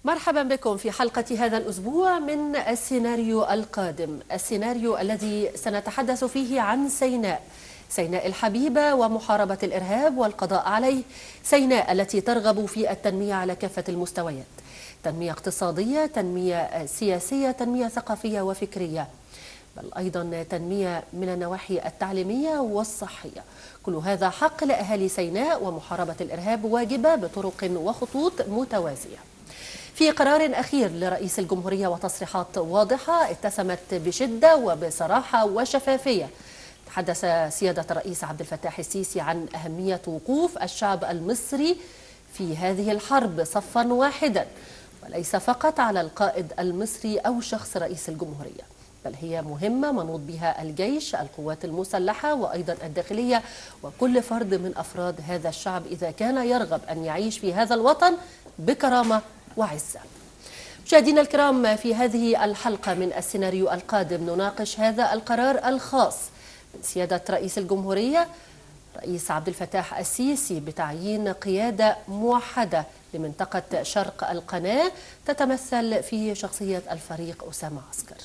مرحبا بكم في حلقة هذا الأسبوع من السيناريو القادم السيناريو الذي سنتحدث فيه عن سيناء سيناء الحبيبة ومحاربة الإرهاب والقضاء عليه سيناء التي ترغب في التنمية على كافة المستويات تنمية اقتصادية تنمية سياسية تنمية ثقافية وفكرية بل أيضا تنمية من النواحي التعليمية والصحية كل هذا حق لأهالي سيناء ومحاربة الإرهاب واجبة بطرق وخطوط متوازية في قرار أخير لرئيس الجمهورية وتصريحات واضحة اتسمت بشدة وبصراحة وشفافية تحدث سيادة الرئيس عبد الفتاح السيسي عن أهمية وقوف الشعب المصري في هذه الحرب صفا واحدا وليس فقط على القائد المصري أو شخص رئيس الجمهورية بل هي مهمة منوط بها الجيش القوات المسلحة وأيضا الداخلية وكل فرد من أفراد هذا الشعب إذا كان يرغب أن يعيش في هذا الوطن بكرامة وعزة مشاهدينا الكرام في هذه الحلقة من السيناريو القادم نناقش هذا القرار الخاص من سيادة رئيس الجمهورية رئيس عبد الفتاح السيسي بتعيين قيادة موحدة لمنطقة شرق القناة تتمثل في شخصية الفريق أسامة عسكر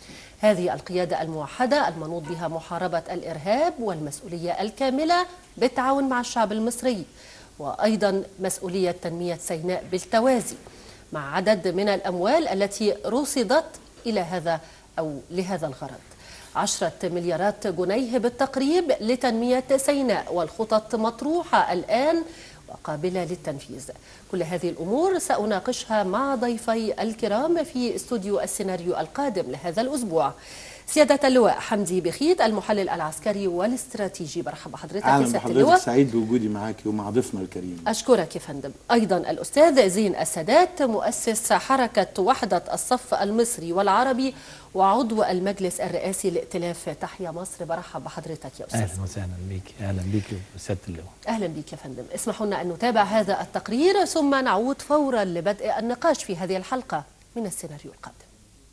هذه القيادة الموحدة المنوط بها محاربة الإرهاب والمسؤولية الكاملة بالتعاون مع الشعب المصري وأيضا مسؤولية تنمية سيناء بالتوازي مع عدد من الأموال التي رصدت إلى هذا أو لهذا الغرض عشرة مليارات جنيه بالتقريب لتنمية سيناء والخطط مطروحة الآن وقابلة للتنفيذ كل هذه الأمور سأناقشها مع ضيفي الكرام في استوديو السيناريو القادم لهذا الأسبوع سيادة اللواء حمدي بخيت المحلل العسكري والاستراتيجي برحب بحضرتك اهلا بحضرتك سعيد بوجودي معاك ومع ضيفنا الكريم أشكرك يا فندم أيضا الأستاذ زين السادات مؤسس حركة وحدة الصف المصري والعربي وعضو المجلس الرئاسي لائتلاف تحيا مصر برحب بحضرتك يا أستاذ اهلا وسهلا بك اهلا بك سياده اللواء أهلا بك يا فندم اسمحوا لنا أن نتابع هذا التقرير ثم نعود فورا لبدء النقاش في هذه الحلقة من السيناريو القادم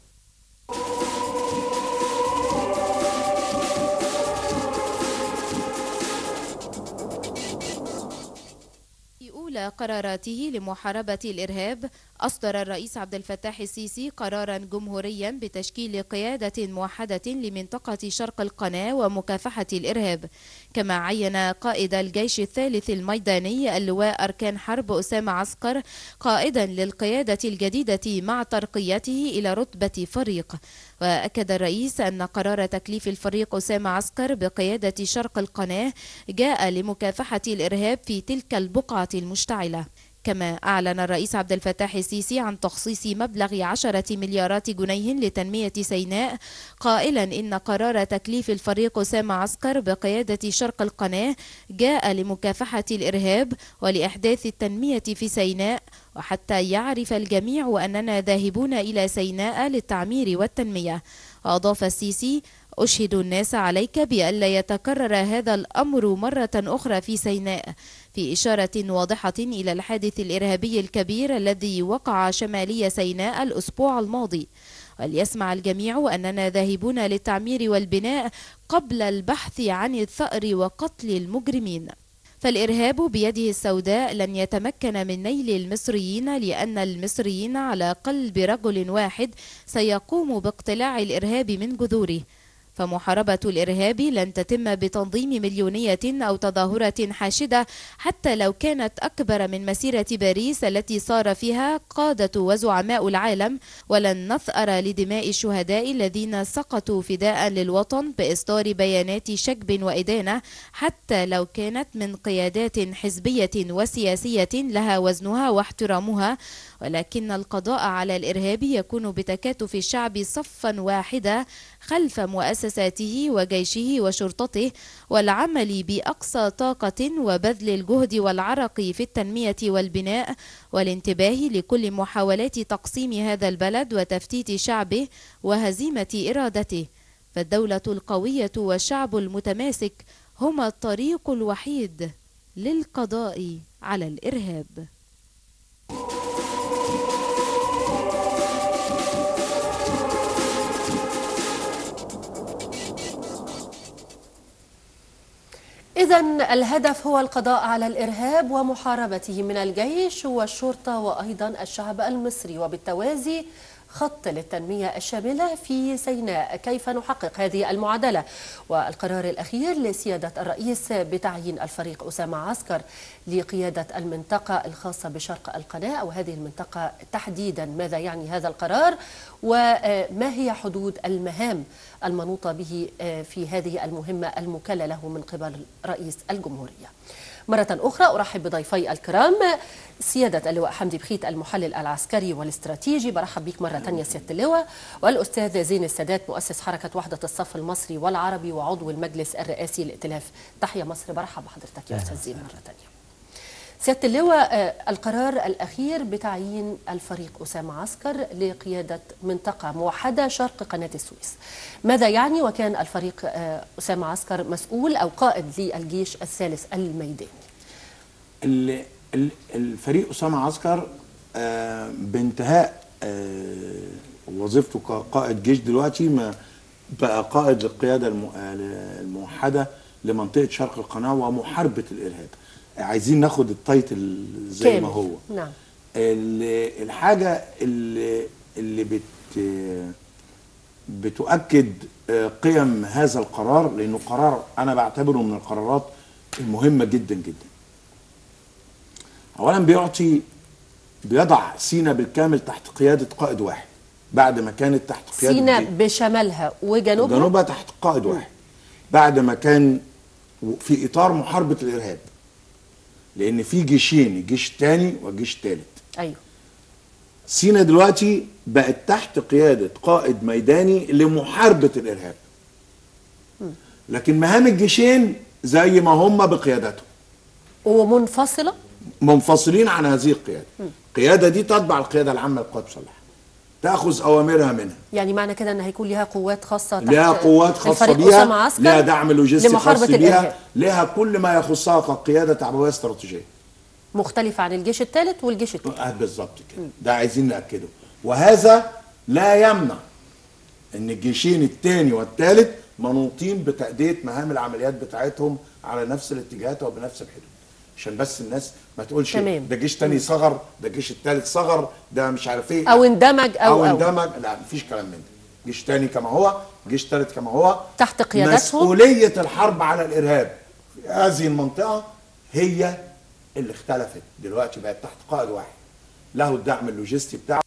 في أولى قراراته لمحاربة الإرهاب أصدر الرئيس عبد الفتاح السيسي قرارا جمهوريا بتشكيل قيادة موحدة لمنطقة شرق القناة ومكافحة الإرهاب كما عين قائد الجيش الثالث الميداني اللواء أركان حرب أسامة عسكر قائدا للقيادة الجديدة مع ترقيته إلى رتبة فريق وأكد الرئيس أن قرار تكليف الفريق أسامة عسكر بقيادة شرق القناة جاء لمكافحة الإرهاب في تلك البقعة المشتعلة كما أعلن الرئيس عبد الفتاح السيسي عن تخصيص مبلغ عشرة مليارات جنيه لتنمية سيناء قائلا إن قرار تكليف الفريق أسامة عسكر بقيادة شرق القناة جاء لمكافحة الإرهاب ولإحداث التنمية في سيناء وحتى يعرف الجميع أننا ذاهبون إلى سيناء للتعمير والتنمية وأضاف السيسي أشهد الناس عليك بألا يتكرر هذا الأمر مرة أخرى في سيناء في إشارة واضحة إلى الحادث الإرهابي الكبير الذي وقع شمالي سيناء الأسبوع الماضي وليسمع الجميع أننا ذاهبون للتعمير والبناء قبل البحث عن الثأر وقتل المجرمين فالإرهاب بيده السوداء لن يتمكن من نيل المصريين لأن المصريين على قلب رجل واحد سيقوم باقتلاع الإرهاب من جذوره فمحاربة الإرهاب لن تتم بتنظيم مليونية أو تظاهرة حاشدة حتى لو كانت أكبر من مسيرة باريس التي صار فيها قادة وزعماء العالم ولن نثأر لدماء الشهداء الذين سقطوا فداء للوطن بإصدار بيانات شجب وإدانة حتى لو كانت من قيادات حزبية وسياسية لها وزنها واحترامها ولكن القضاء على الإرهاب يكون بتكاتف الشعب صفا واحدا خلف مؤسساته وجيشه وشرطته والعمل بأقصى طاقة وبذل الجهد والعرق في التنمية والبناء والانتباه لكل محاولات تقسيم هذا البلد وتفتيت شعبه وهزيمة إرادته فالدولة القوية والشعب المتماسك هما الطريق الوحيد للقضاء على الإرهاب إذا إذا الهدف هو القضاء على الإرهاب ومحاربته من الجيش والشرطة وأيضا الشعب المصري وبالتوازي خط للتنمية الشاملة في سيناء كيف نحقق هذه المعادلة والقرار الأخير لسيادة الرئيس بتعيين الفريق أسامة عسكر لقيادة المنطقة الخاصة بشرق القناة أو هذه المنطقة تحديدا ماذا يعني هذا القرار وما هي حدود المهام المنوطة به في هذه المهمة المكلة له من قبل رئيس الجمهورية مرة أخرى أرحب بضيفي الكرام سيادة اللواء حمدي بخيت المحلل العسكري والاستراتيجي برحب بك مرة ثانية سيادة اللواء والأستاذ زين السادات مؤسس حركة وحدة الصف المصري والعربي وعضو المجلس الرئاسي لائتلاف تحيا مصر برحب بحضرتك يا أستاذ زين مرة ثانية سيادة اللواء القرار الأخير بتعيين الفريق أسامة عسكر لقيادة منطقة موحدة شرق قناة السويس ماذا يعني وكان الفريق أسامة عسكر مسؤول أو قائد للجيش الثالث الميداني الفريق أسامة عسكر بانتهاء وظيفته كقائد جيش دلوقتي ما بقى قائد القيادة الموحدة لمنطقة شرق القناة ومحاربة الإرهاب عايزين ناخد التايتل زي كامل. ما هو نعم الحاجة اللي, اللي بت بتؤكد قيم هذا القرار لأنه قرار أنا بعتبره من القرارات المهمة جدا جدا أولا بيعطي بيضع سينا بالكامل تحت قيادة قائد واحد بعد ما كانت تحت قيادة سينا جي- بشمالها وجنوبها جنوبها تحت قائد واحد بعد ما كان في اطار محاربه الارهاب لان في جيشين الجيش الثاني والجيش الثالث أيوه سينا دلوقتي بقت تحت قياده قائد ميداني لمحاربه الارهاب لكن مهام الجيشين زي ما هم بقيادتهم ومنفصلة منفصلين عن هذه القياده القياده دي تتبع القياده العامه للقوات المسلحه تاخذ اوامرها منها يعني معنى كده ان هيكون لها قوات خاصه تحت لها قوات خاصة الفريق بيها أسامة عسكر لها دعم لوجستي لمحاربة خاص بيها الإرهاب لها كل ما يخصها كقيادة تعبوية استراتيجية مختلفة عن الجيش الثالث والجيش الثاني آه بالظبط كده ده عايزين نأكده وهذا لا يمنع ان الجيشين الثاني والثالث منوطين بتأدية مهام العمليات بتاعتهم على نفس الاتجاهات وبنفس الحدود عشان بس الناس ما تقولش تمام. ده جيش تاني صغر ده الجيش الثالث صغر ده مش عارف ايه او اندمج او او او, اندمج لا مفيش كلام من ده جيش تاني كما هو جيش تالت كما هو تحت قيادتهم مسؤولية الحرب على الإرهاب في هذه المنطقة هي اللي اختلفت دلوقتي بقت تحت قائد واحد له الدعم اللوجستي بتاعه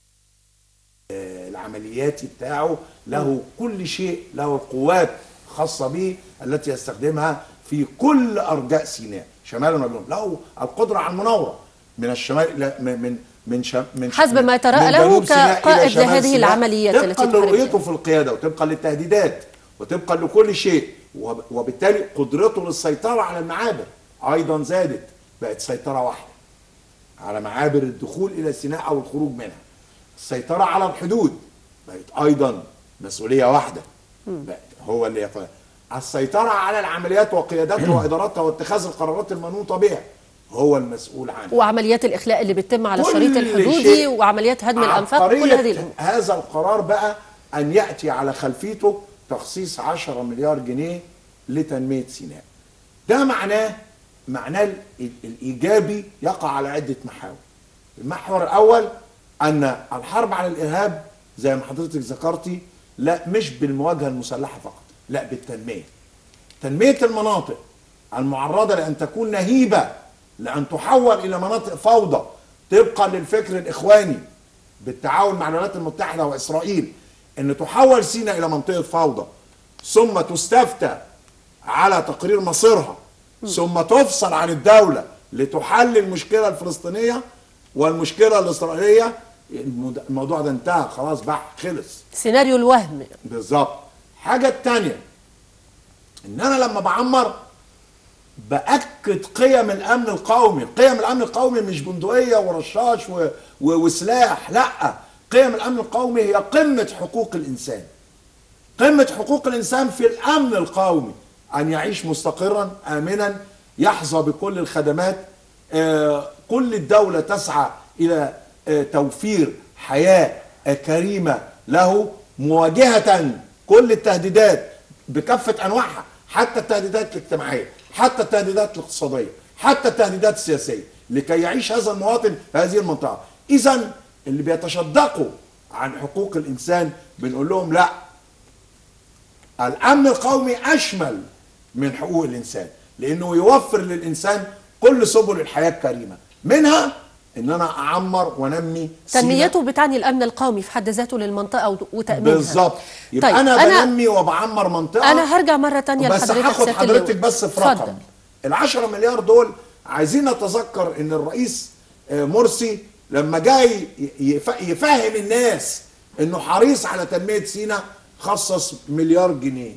آه، العملياتي بتاعه له كل شيء له القوات خاصة به التي يستخدمها في كل أرجاء سيناء شمالا وجنوبا له القدرة على المناورة من الشمال إلى من من من شم من حسب ما يترأى من له جنوب سيناء إلى كقائد شمال لهذه سيناء، العمليات التي طبقا تحارب لرؤيته فيها. في القيادة وطبقا للتهديدات وطبقا لكل شيء وب- وبالتالي قدرته للسيطرة على المعابر أيضا زادت بقت سيطرة واحدة على معابر الدخول إلى سيناء أو الخروج منها السيطرة على الحدود بقت أيضا مسؤولية واحدة بقت هو اللي يقول السيطرة على العمليات وقيادتها وإدارتها واتخاذ القرارات المنوطة بها هو المسؤول عنها وعمليات الاخلاء اللي بتتم على كل الشريط الحدودي شيء. وعمليات هدم الانفاق عبقرية كل هذه الامور هذا القرار بقى أن يأتي على خلفيته تخصيص 10 مليار جنيه لتنمية سيناء ده معناه معناه ال- الإيجابي يقع على عدة محاور المحور الأول أن الحرب على الإرهاب زي ما حضرتك ذكرتي لا مش بالمواجهة المسلحة فقط لا بالتنمية تنمية المناطق المعرضة لأن تكون نهيبة لأن تحول إلى مناطق فوضى طبقا للفكر الإخواني بالتعاون مع الولايات المتحدة وإسرائيل أن تحول سيناء إلى منطقة فوضى ثم تستفتى على تقرير مصيرها ثم تفصل عن الدولة لتحل المشكلة الفلسطينية والمشكلة الإسرائيلية المد- الموضوع ده انتهى خلاص بقى خلص سيناريو الوهم بالظبط حاجة التانية ان انا لما بعمر باكد قيم الامن القومي قيم الامن القومي مش بندقيه ورشاش و... و... وسلاح لا قيم الامن القومي هي قمه حقوق الانسان قمه حقوق الانسان في الامن القومي ان يعيش مستقرا امنا يحظى بكل الخدمات آه، كل الدوله تسعى الى آه، توفير حياه آه، كريمه له مواجهه كل التهديدات بكافه انواعها حتى التهديدات الاجتماعيه حتى التهديدات الاقتصاديه حتى التهديدات السياسيه لكي يعيش هذا المواطن في هذه المنطقه اذا اللي بيتشدقوا عن حقوق الانسان بنقول لهم لا الامن القومي اشمل من حقوق الانسان لانه يوفر للانسان كل سبل الحياه الكريمه منها ان انا اعمر وانمي سيناء. تنميته بتعني الامن القومي في حد ذاته للمنطقه وتامينها بالظبط يبقى طيب، انا, أنا- بنمي وبعمر منطقه انا هرجع مره تانية بس لحضرتك هاخد سيادة حضرتك اللواء. بس في اتفضل. رقم ال 10 مليار دول عايزين نتذكر ان الرئيس آه، مرسي لما جاي يف- يفهم الناس انه حريص على تنميه سيناء خصص مليار جنيه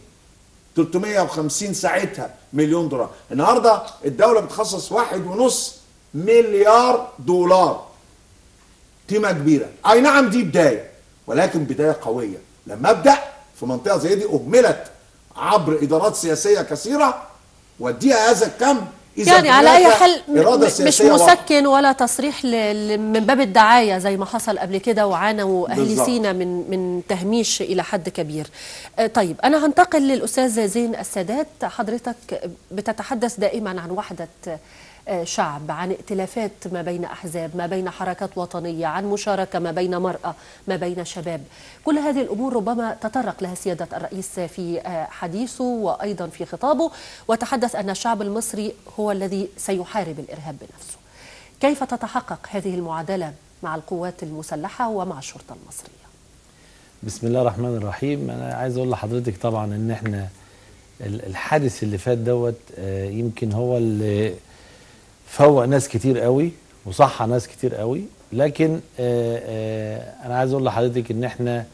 350 ساعتها مليون دولار النهارده الدوله بتخصص واحد ونص مليار دولار قيمه كبيره اي نعم دي بدايه ولكن بدايه قويه لما ابدا في منطقه زي دي اهملت عبر ادارات سياسيه كثيره واديها هذا الكم اذا يعني على اي هناك حال م- إرادة م- مش سياسية واضحة. مسكن ولا تصريح ل... ل- من باب الدعايه زي ما حصل قبل كده وعانوا اهل بالظبط. سينا من من تهميش الى حد كبير. آه، طيب انا هنتقل للاستاذ زين السادات حضرتك بتتحدث دائما عن وحده آه، شعب عن ائتلافات ما بين احزاب ما بين حركات وطنيه عن مشاركه ما بين مراه ما بين شباب كل هذه الامور ربما تطرق لها سياده الرئيس في آه، حديثه وايضا في خطابه وتحدث ان الشعب المصري هو الذي سيحارب الارهاب بنفسه كيف تتحقق هذه المعادله مع القوات المسلحه ومع الشرطه المصريه بسم الله الرحمن الرحيم انا عايز اقول لحضرتك طبعا ان احنا ال- الحادث اللي فات دوت آه، يمكن هو اللي فوق ناس كتير قوي وصح ناس كتير قوي لكن آه، آه، انا عايز اقول لحضرتك ان احنا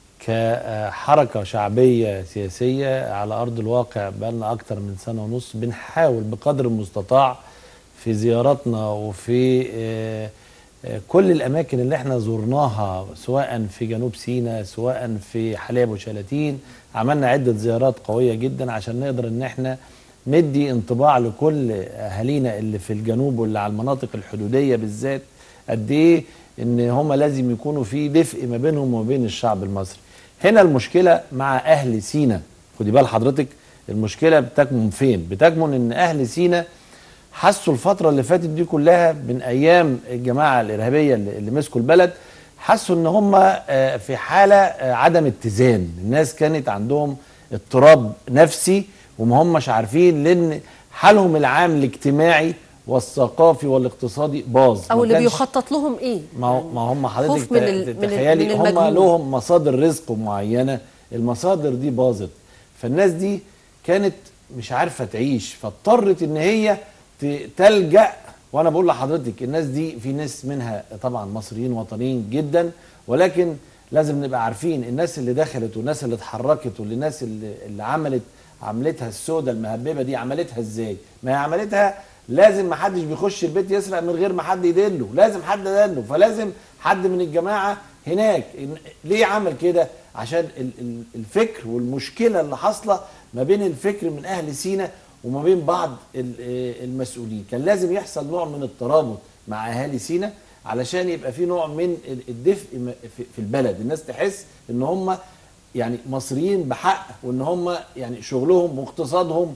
كحركة شعبية سياسية على أرض الواقع بقالنا أكتر من سنة ونص بنحاول بقدر المستطاع في زياراتنا وفي آه، آه، كل الأماكن اللي احنا زرناها سواء في جنوب سيناء سواء في حليب وشلاتين عملنا عدة زيارات قوية جدا عشان نقدر ان احنا ندي انطباع لكل أهالينا اللي في الجنوب واللي على المناطق الحدودية بالذات قد ايه ان هم لازم يكونوا في دفء ما بينهم وما بين الشعب المصري هنا المشكله مع اهل سينا خدي بال حضرتك المشكله بتكمن فين بتكمن ان اهل سينا حسوا الفتره اللي فاتت دي كلها من ايام الجماعه الارهابيه اللي اللي مسكوا البلد حسوا ان هم آه، في حاله آه، عدم اتزان الناس كانت عندهم اضطراب نفسي وما همش عارفين لان حالهم العام الاجتماعي والثقافي والاقتصادي باظ او ما اللي كانش- بيخطط لهم ايه ما هو ما هم حضرتك خوف من ال- ت- من ال- تخيلي من هم المجهول. لهم مصادر رزق معينه المصادر دي باظت فالناس دي كانت مش عارفه تعيش فاضطرت ان هي ت- تلجا وانا بقول لحضرتك الناس دي في ناس منها طبعا مصريين وطنيين جدا ولكن لازم نبقى عارفين الناس اللي دخلت والناس اللي اتحركت والناس اللي, اللي عملت عملتها السودة المهببه دي عملتها ازاي؟ ما هي عملتها لازم ما حدش بيخش البيت يسرق من غير ما حد يدله، لازم حد يدله، فلازم حد من الجماعه هناك إن- ليه عمل كده؟ عشان ال- ال- الفكر والمشكله اللي حاصله ما بين الفكر من اهل سينا وما بين بعض ال- آه المسؤولين، كان لازم يحصل نوع من الترابط مع اهالي سينا علشان يبقى في نوع من ال- الدفء م- في- في البلد، الناس تحس ان هم يعني مصريين بحق وان هم يعني شغلهم واقتصادهم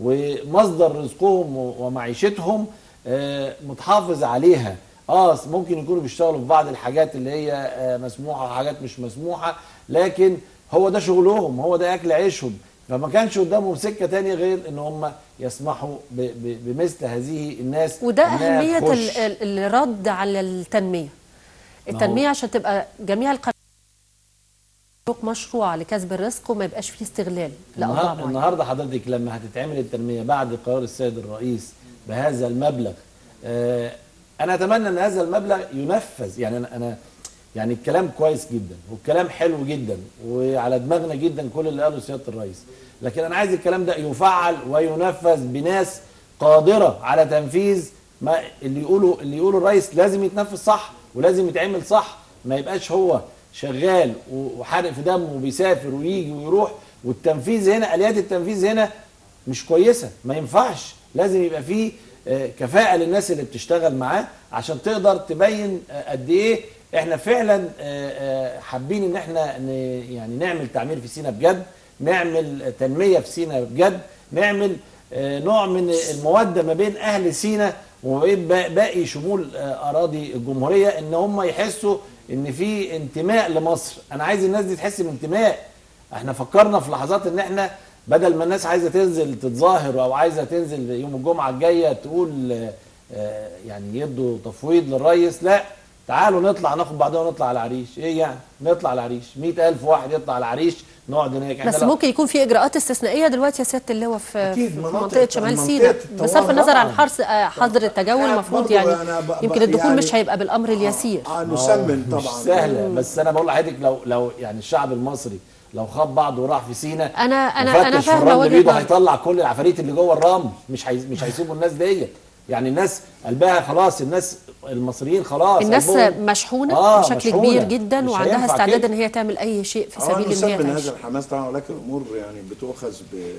ومصدر رزقهم و- ومعيشتهم آه، متحافظ عليها اه ممكن يكونوا بيشتغلوا في بعض الحاجات اللي هي آه، مسموحه وحاجات مش مسموحه لكن هو ده شغلهم هو ده اكل عيشهم فما كانش قدامهم سكه تانية غير ان هم يسمحوا ب- ب- بمثل هذه الناس وده إنها أهمية تخش. ال- ال- الرد على التنمية ما هو- التنمية عشان تبقى جميع القنوات مشروع لكسب الرزق وما يبقاش فيه استغلال لأوضاع النهار- معينة النهارده حضرتك لما هتتعمل التنميه بعد قرار السيد الرئيس بهذا المبلغ آه انا اتمنى ان هذا المبلغ ينفذ يعني انا انا يعني الكلام كويس جدا والكلام حلو جدا وعلى دماغنا جدا كل اللي قاله سياده الرئيس لكن انا عايز الكلام ده يفعل وينفذ بناس قادره على تنفيذ ما اللي يقوله اللي يقوله الرئيس لازم يتنفذ صح ولازم يتعمل صح ما يبقاش هو شغال وحارق في دمه وبيسافر ويجي ويروح والتنفيذ هنا اليات التنفيذ هنا مش كويسه ما ينفعش لازم يبقى فيه آه، كفاءه للناس اللي بتشتغل معاه عشان تقدر تبين آه، قد ايه احنا فعلا آه، آه، حابين ان احنا ن- يعني نعمل تعمير في سينا بجد نعمل تنميه في سينا بجد نعمل آه، نوع من الموده ما بين اهل سينا وما بين با- باقي شمول آه، اراضي الجمهوريه ان هم يحسوا ان في انتماء لمصر انا عايز الناس دي تحس بانتماء احنا فكرنا في لحظات ان احنا بدل ما الناس عايزه تنزل تتظاهر او عايزه تنزل يوم الجمعه الجايه تقول آه، آه، يعني يدوا تفويض للرئيس لا تعالوا نطلع ناخد بعضنا ونطلع على العريش ايه يعني نطلع على العريش مئة ألف واحد يطلع على العريش نقعد هناك بس إحنا لو- ممكن يكون في اجراءات استثنائيه دلوقتي يا سياده اللواء في, أكيد، في مناطق- منطقه شمال منطقة سيناء الطوارئ بصرف النظر عن طبعاً. حرص آه، حظر التجول لا، المفروض برضو يعني أنا ب- ب- يمكن الدخول يعني- مش هيبقى بالامر اليسير آه ما هو نسمن مش طبعا سهله بس انا بقول لحضرتك لو لو يعني الشعب المصري لو خد بعضه وراح في سينا أنا- أنا- أنا وفتش في فاهمة الرمل وجهة بإيده نظر. هيطلع كل العفاريت اللي جوه الرمل مش هي مش هيسيبوا الناس ديت يعني الناس قلبها خلاص الناس المصريين خلاص الناس قلبهم- مشحونه آه، بشكل مشحونة. كبير جدا مش وعندها هينفع استعداد كده. ان هي تعمل اي شيء في اه سبيل ان هي نسمن تعيش هذا الحماس طبعا ولكن الامور يعني بتؤخذ ب-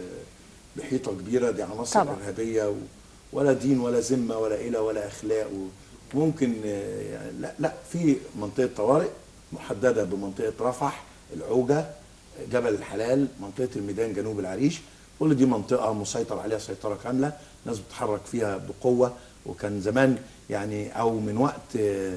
بحيطه كبيره دي عناصر طبعا. ارهابيه و- ولا دين ولا ذمه ولا إله ولا اخلاق وممكن آه، يعني لا لا في منطقه طوارئ محدده بمنطقه رفح العوجه جبل الحلال منطقه الميدان جنوب العريش كل دي منطقه مسيطر عليها سيطره كامله الناس بتتحرك فيها بقوه وكان زمان يعني او من وقت آه،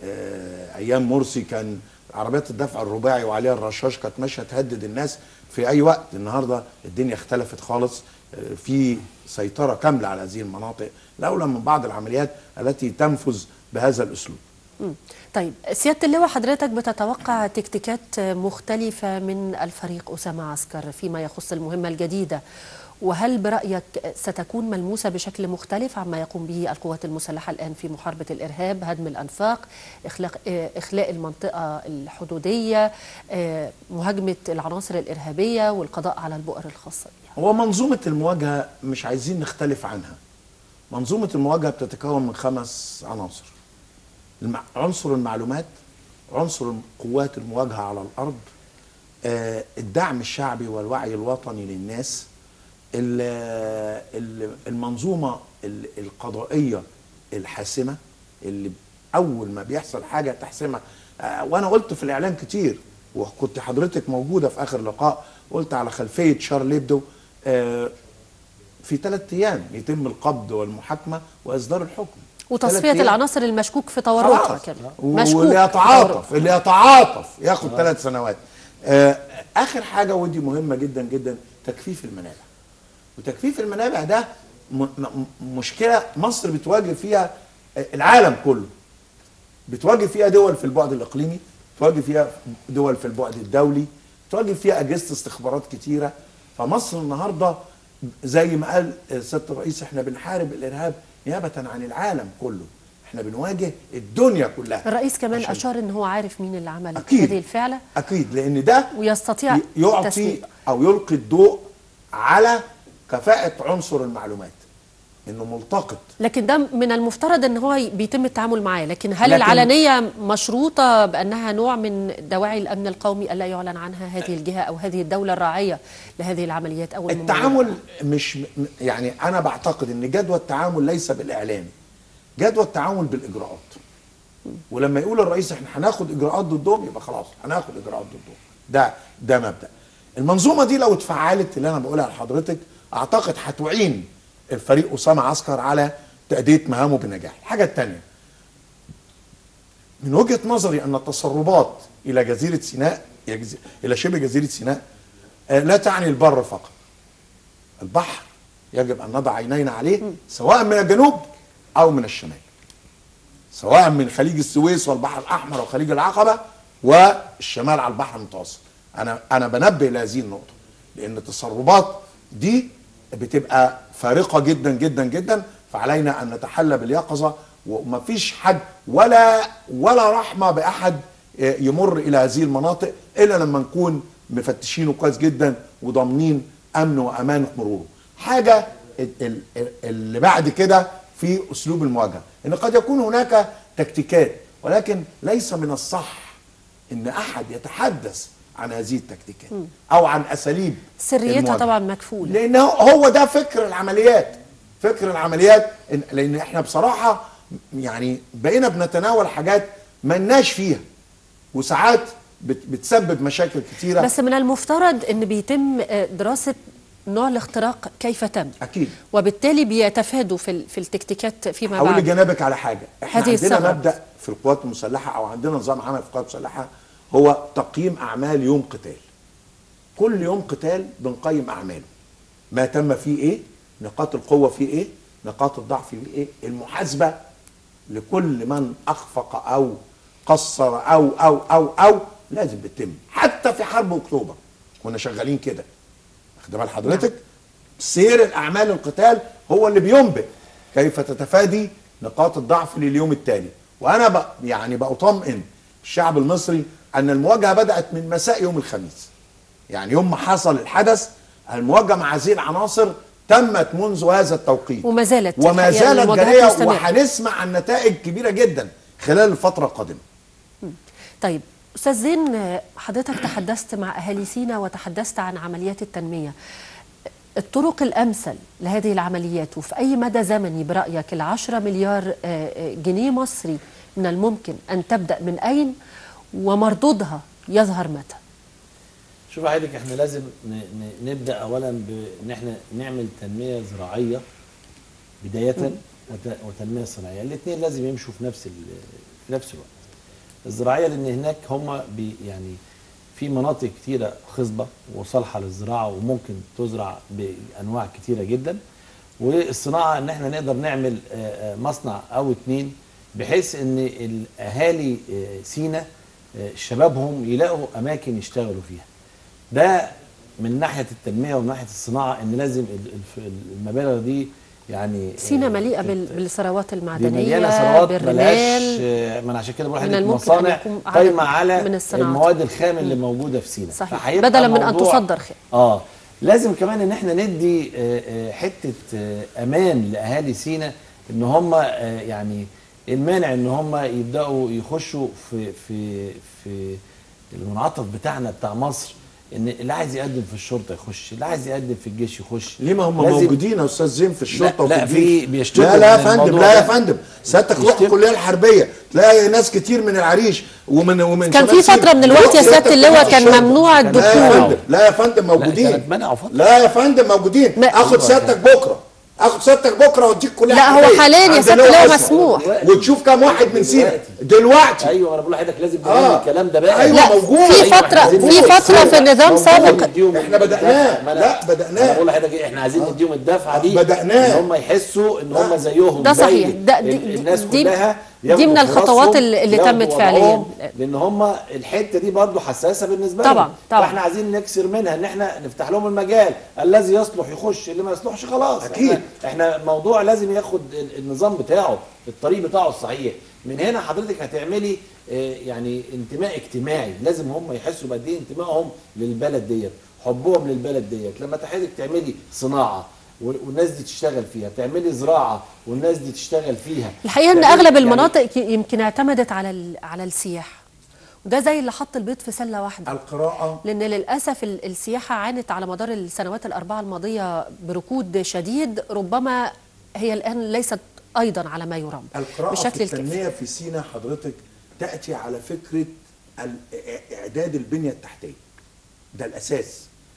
آه، ايام مرسي كان عربيات الدفع الرباعي وعليها الرشاش كانت ماشيه تهدد الناس في اي وقت النهارده الدنيا اختلفت خالص آه، في سيطره كامله على هذه المناطق لولا من بعض العمليات التي تنفذ بهذا الاسلوب مم. طيب سياده اللواء حضرتك بتتوقع تكتيكات مختلفه من الفريق اسامه عسكر فيما يخص المهمه الجديده وهل برايك ستكون ملموسه بشكل مختلف عما يقوم به القوات المسلحه الان في محاربه الارهاب هدم الانفاق اخلاق آه، اخلاء المنطقه الحدوديه آه، مهاجمه العناصر الارهابيه والقضاء على البؤر الخاصه بها هو منظومه المواجهه مش عايزين نختلف عنها منظومه المواجهه بتتكون من خمس عناصر المع... عنصر المعلومات عنصر قوات المواجهه على الارض آه، الدعم الشعبي والوعي الوطني للناس ال- ال- المنظومه ال- القضائيه الحاسمه اللي اول ما بيحصل حاجه تحسمها آه، وانا قلت في الاعلام كتير وكنت حضرتك موجوده في اخر لقاء قلت على خلفيه شارل هيبدو آه، في ثلاث ايام يتم القبض والمحاكمه واصدار الحكم ثلاث وتصفيه أيام. العناصر المشكوك في تورطها خلاص. كمان واللي في تورطها. يتعاطف اللي يتعاطف ياخد ثلاث سنوات آه اخر حاجه ودي مهمه جدا جدا تكفيف المنابع وتكفيف المنابع ده م م مشكله مصر بتواجه فيها آه، العالم كله بتواجه فيها دول في البعد الاقليمي بتواجه فيها دول في البعد الدولي بتواجه فيها اجهزه استخبارات كتيره فمصر النهارده زي ما قال آه، سياده الرئيس احنا بنحارب الارهاب نيابه عن العالم كله احنا بنواجه الدنيا كلها الرئيس كمان عشان- اشار ان هو عارف مين اللي عمل أكيد. هذه الفعله اكيد لان ده ويستطيع ي- يعطي تسويق. او يلقي الضوء على كفاءه عنصر المعلومات انه ملتقط لكن ده من المفترض ان هو ي- بيتم التعامل معاه لكن هل لكن- العلنيه مشروطه بانها نوع من دواعي الامن القومي الا يعلن عنها هذه الجهه او هذه الدوله الراعيه لهذه العمليات او الممولات؟ التعامل مش م- يعني انا بعتقد ان جدوى التعامل ليس بالاعلام جدوى التعامل بالاجراءات ولما يقول الرئيس احنا هناخد اجراءات ضدهم يبقى خلاص هناخد اجراءات ضدهم ده ده مبدا المنظومه دي لو اتفعلت اللي انا بقولها لحضرتك اعتقد هتعين الفريق اسامه عسكر على تاديه مهامه بنجاح الحاجه الثانيه من وجهه نظري ان التسربات الى جزيره سيناء إلى جز- الى شبه جزيره سيناء آه، لا تعني البر فقط البحر يجب ان نضع عينينا عليه سواء من الجنوب او من الشمال سواء من خليج السويس والبحر الاحمر وخليج العقبه والشمال على البحر المتوسط انا انا بنبه لهذه النقطه لان التسربات دي بتبقى فارقه جدا جدا جدا فعلينا ان نتحلى باليقظه ومفيش حد ولا ولا رحمه باحد يمر الى هذه المناطق الا لما نكون مفتشينه كويس جدا وضامنين امن وامان مروره حاجه ال- ال- اللي بعد كده في اسلوب المواجهه ان قد يكون هناك تكتيكات ولكن ليس من الصح ان احد يتحدث عن هذه التكتيكات او عن اساليب سريتها المواجهة. طبعا مكفوله لان هو- هو ده فكر العمليات فكر العمليات إن- لان احنا بصراحه يعني بقينا بنتناول حاجات ملناش فيها وساعات بت- بتسبب مشاكل كتيره بس من المفترض ان بيتم آه، دراسه نوع الاختراق كيف تم اكيد وبالتالي بيتفادوا في ال- في التكتيكات فيما هقول بعد لجنابك على حاجه احنا هذه عندنا الثغرة. مبدا في القوات المسلحه او عندنا نظام عمل في القوات المسلحه هو تقييم اعمال يوم قتال كل يوم قتال بنقيم اعماله ما تم فيه ايه نقاط القوه فيه ايه نقاط الضعف فيه ايه المحاسبه لكل من اخفق او قصر او او او او لازم بتتم حتى في حرب اكتوبر كنا شغالين كده واخد بال حضرتك سير الاعمال القتال هو اللي بينبئ كيف تتفادي نقاط الضعف لليوم التالي وانا ب... يعني بطمئن الشعب المصري ان المواجهه بدات من مساء يوم الخميس يعني يوم ما حصل الحدث المواجهه مع هذه العناصر تمت منذ هذا التوقيت وما زالت وما الحقيقة زالت المواجهات جاريه مستمرة. وهنسمع عن نتائج كبيره جدا خلال الفتره القادمه طيب استاذ زين آه، حضرتك تحدثت مع اهالي سينا وتحدثت عن عمليات التنميه الطرق الامثل لهذه العمليات وفي اي مدى زمني برايك العشرة مليار آه، آه، جنيه مصري من الممكن ان تبدا من اين ومردودها يظهر متى شوف حضرتك احنا لازم ن- ن- نبدا اولا بان احنا نعمل تنميه زراعيه بدايه وت- وتنميه صناعيه الاثنين لازم يمشوا في نفس ال- في نفس الوقت الزراعيه لان هناك هم بي يعني في مناطق كتيره خصبه وصالحه للزراعه وممكن تزرع بانواع كتيره جدا والصناعه ان احنا نقدر نعمل آه، آه، مصنع او اتنين بحيث ان الاهالي آه، سينا آه، شبابهم يلاقوا اماكن يشتغلوا فيها ده من ناحيه التنميه ومن ناحيه الصناعه ان لازم ال- الف- المبالغ دي يعني سينا آه، مليئه تت- بال- بالثروات دي المعدنيه مليانه ثروات ملهاش بالرمال آه، ما انا عشان كده بقول من لحضرتك الممكن أن مصانع يكون عدد قايمه على من الصناعات. المواد الخام اللي موجوده في سينا صحيح. فهيبقى بدلاً من أن موضوع- تصدر خام. اه لازم كمان ان احنا ندي آه، آه، حته آه، امان لاهالي سينا ان هم آه، يعني المانع ان هم يبداوا يخشوا في في في المنعطف بتاعنا بتاع مصر ان اللي عايز يقدم في الشرطه يخش اللي عايز يقدم في الجيش يخش ليه ما هم لازم- موجودين يا استاذ زين في الشرطه لا، وفي لا، الجيش في- بيشتكوا لا لا يا من فندم الموضوع لا يا ده. فندم سيادتك روح بيشتكوا. الكليه الحربيه تلاقي ناس كتير من العريش ومن ومن كان شمال في فترة سيناء. من الوقت روح يا سيادتك سيادة اللواء روح كان الشرطة. ممنوع لا يا الدخول. فندم لا يا فندم موجودين كانت منع فترة. لا يا فندم موجودين ما- اخد سيادتك بكره اخد سيادتك بكره واديك كليه لا، هو حربية. حاليا يا عند سيادة اللواء اللواء أسمر. مسموح. وتشوف كام واحد من سينا دلوقتي. دلوقتي ايوه انا بقول لحضرتك لازم آه. نعمل الكلام ده بقى أيوة، لا موجود. في أيوة، فتره عايزين في نديهم فتره في النظام موجود. سابق نديهم إحنا الدفع. بدأناه. ما أنا- لا، بدأناه. انا بقول لحضرتك إيه، احنا عايزين نديهم الدفعه دي بدأناه. ان هم يحسوا ان لا. هم زيهم ده زي صحيح. ده- دي- ال- الناس دي- كلها دي ياخدوا من الخطوات فرصهم، اللي- اللي ياخدوا تمت فعلياً. وضعهم، لان هم الحته دي برضو حساسه بالنسبه لهم طبعاً، طبعاً. فاحنا عايزين نكسر منها ان احنا نفتح لهم المجال الذي يصلح يخش اللي ما يصلحش خلاص أكيد. احنا, احنا موضوع لازم ياخد ال- النظام بتاعه الطريق بتاعه الصحيح من هنا حضرتك هتعملي آه، يعني انتماء اجتماعي لازم هم يحسوا بقد ايه انتمائهم للبلد ديت حبهم للبلد ديت لما حضرتك تعملي صناعه وال- والناس دي تشتغل فيها تعملي زراعه والناس دي تشتغل فيها الحقيقه ان تعملي- اغلب يعني المناطق ي- يمكن اعتمدت على ال- على السياحه وده زي اللي حط البيض في سله واحده القراءه لان للاسف ال- السياحه عانت على مدار السنوات الاربعه الماضيه بركود شديد ربما هي الان ليست ايضا على ما يرام القراءة بشكل في الكافي التنمية في سينا حضرتك تأتي على فكرة ال- إعداد البنية التحتية ده الأساس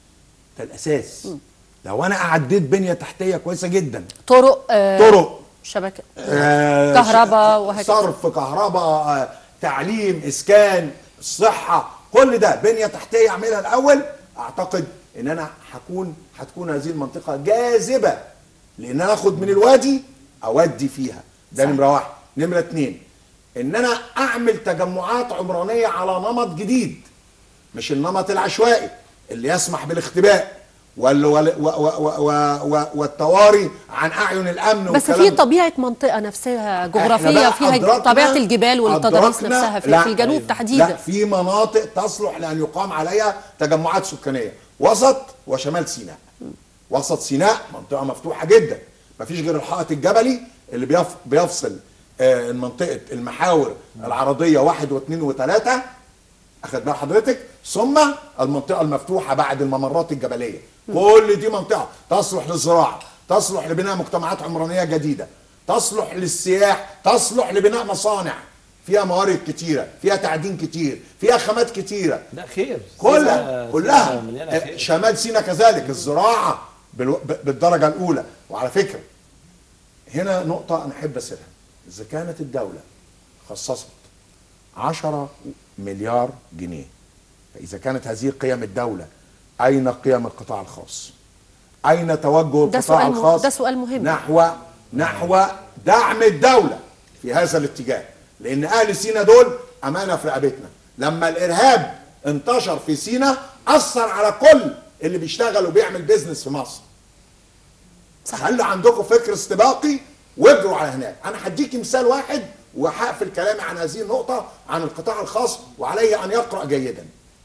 ده الأساس لو أنا أعديت بنية تحتية كويسة جدا طرق آه طرق شبكه آه، كهرباء ش- وهكذا. صرف كهرباء آه، تعليم اسكان الصحه كل ده بنيه تحتيه اعملها الاول اعتقد ان انا هكون هتكون هذه المنطقه جاذبه لان انا اخد من الوادي اودي فيها ده صح. نمره واحد نمره اتنين ان انا اعمل تجمعات عمرانيه على نمط جديد مش النمط العشوائي اللي يسمح بالاختباء وال وال و و و و والتواري عن اعين الامن بس والكلام في ده. طبيعه منطقه نفسها إحنا جغرافيه بقى فيها أدركنا- طبيعه الجبال والتضاريس أدركنا- نفسها في, لا، في الجنوب أيوة. تحديدا لا في مناطق تصلح لان يقام عليها تجمعات سكانيه وسط وشمال سيناء وسط سيناء منطقه مفتوحه جدا مفيش غير الحائط الجبلي اللي بيف بيفصل آه، منطقه المحاور العرضيه واحد واثنين وثلاثه اخد بال حضرتك ثم المنطقه المفتوحه بعد الممرات الجبليه كل دي منطقه تصلح للزراعه تصلح لبناء مجتمعات عمرانيه جديده تصلح للسياح تصلح لبناء مصانع فيها موارد كتيره فيها تعدين كتير فيها خامات كتيره لا خير كلها سينا- كلها سينا مليانة خير. شمال سيناء كذلك الزراعه بالو- ب- بالدرجه الاولى وعلى فكره هنا نقطه انا احب اسيرها اذا كانت الدوله خصصت 10 مليار جنيه فاذا كانت هذه قيم الدوله اين قيم القطاع الخاص اين توجه ده القطاع سؤال م- الخاص ده سؤال مهم. نحو نحو دعم الدوله في هذا الاتجاه لان اهل سينا دول امانه في رقبتنا لما الارهاب انتشر في سينا اثر على كل اللي بيشتغل وبيعمل بيزنس في مصر صح. خلوا عندكم فكر استباقي واجروا على هناك انا هديكي مثال واحد وهقفل كلامي عن هذه النقطه عن القطاع الخاص وعليه ان يقرا جيدا